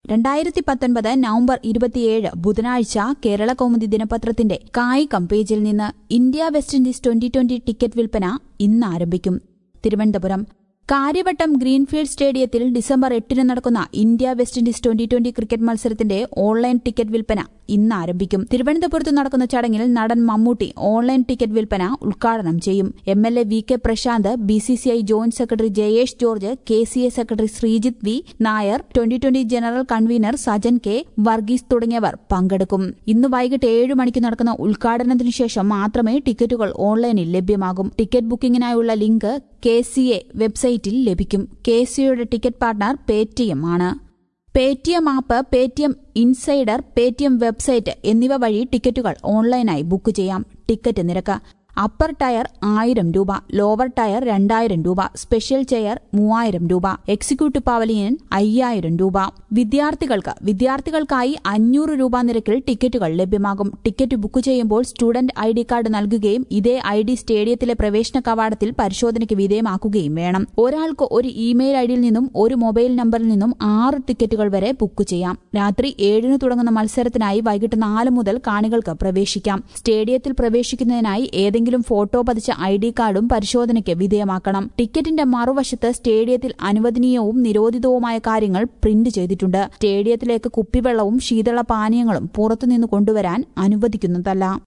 രണ്ടായിരത്തി പത്തൊൻപത് നവംബർ ഇരുപത്തിയേഴ് ബുധനാഴ്ച കേരള കൗമുദി ദിനപത്രത്തിന്റെ കായികം പേജിൽ നിന്ന് India West Indies twenty twenty ticket വിൽപ്പന ഇന്ന് ആരംഭിക്കും തിരുവനന്തപുരം കാര്യവട്ടം ഗ്രീൻഫീൽഡ് സ്റ്റേഡിയത്തിൽ ഡിസംബർ എട്ടിന് നടക്കുന്ന India West Indies twenty twenty cricket മത്സരത്തിന്റെ ഓൺലൈൻ ടിക്കറ്റ് വിൽപ്പന ഇന്ന് ആരംഭിക്കും തിരുവനന്തപുരത്ത് നടക്കുന്ന ചടങ്ങിൽ നടൻ മമ്മൂട്ടി ഓൺലൈൻ ടിക്കറ്റ് വിൽപ്പന ഉദ്ഘാടനം ചെയ്യും M L A V K Prashanth B C C I joint secretary Jayesh George K C A secretary Sreejith V Nair twenty twenty general convener Sajan K Varghese തുടങ്ങിയവർ പങ്കെടുക്കും ഇന്ന് വൈകിട്ട് ഏഴ് മണിക്ക് നടക്കുന്ന ഉദ്ഘാടനത്തിനു ശേഷം മാത്രമേ ടിക്കറ്റുകൾ ഓൺലൈനിൽ ലഭ്യമാകും ടിക്കറ്റ് ബുക്കിംഗിനായുള്ള ലിങ്ക് കെ സി എ വെബ്സൈറ്റിൽ ലഭിക്കും കെ സിയുടെ ടിക്കറ്റ് പാർട്ണർ പേടിഎം ആണ് Paytm app Paytm Insider Paytm website എന്നിവ വഴി ടിക്കറ്റുകൾ ഓൺലൈനായി ബുക്ക് ചെയ്യാം ടിക്കറ്റ് നിരക്ക് അപ്പർ ടയർ ആയിരം രൂപ ലോവർ ടയർ രണ്ടായിരം രൂപ സ്പെഷ്യൽ ചെയർ മൂവായിരം രൂപ എക്സിക്യൂട്ടീവ് പവലിയൻ അയ്യായിരം രൂപ വിദ്യാർത്ഥികൾക്ക് വിദ്യാർത്ഥികൾക്കായി അഞ്ഞൂറ് രൂപ നിരക്കിൽ ടിക്കറ്റുകൾ ലഭ്യമാകും ടിക്കറ്റ് ബുക്ക് ചെയ്യുമ്പോൾ സ്റ്റുഡന്റ് ഐ ഡി കാർഡ് നൽകുകയും ഇതേ ഐ ഡി സ്റ്റേഡിയത്തിലെ പ്രവേശന കവാടത്തിൽ പരിശോധനയ്ക്ക് വിധേയമാക്കുകയും വേണം ഒരാൾക്ക് ഒരു ഇമെയിൽ ഐഡിയിൽ നിന്നും ഒരു മൊബൈൽ നമ്പറിൽ നിന്നും ആറ് ടിക്കറ്റുകൾ വരെ ബുക്ക് ചെയ്യാം രാത്രി ഏഴിന് തുടങ്ങുന്ന മത്സരത്തിനായി വൈകിട്ട് നാല് മുതൽ കാണികൾക്ക് പ്രവേശിക്കാം സ്റ്റേഡിയത്തിൽ പ്രവേശിക്കുന്നതിനായി ഏതെങ്കിലും ഫോട്ടോ പതിച്ച ഐ ഡി കാർഡും പരിശോധനയ്ക്ക് വിധേയമാക്കണം ടിക്കറ്റിന്റെ മറുവശത്ത് സ്റ്റേഡിയത്തിൽ അനുവദനീയവും നിരോധിതവുമായ കാര്യങ്ങൾ പ്രിന്റ് ചെയ്തിട്ടുണ്ട് സ്റ്റേഡിയത്തിലേക്ക് കുപ്പിവെള്ളവും ശീതള പാനീയങ്ങളും പുറത്തുനിന്ന് കൊണ്ടുവരാൻ അനുവദിക്കുന്നതല്ല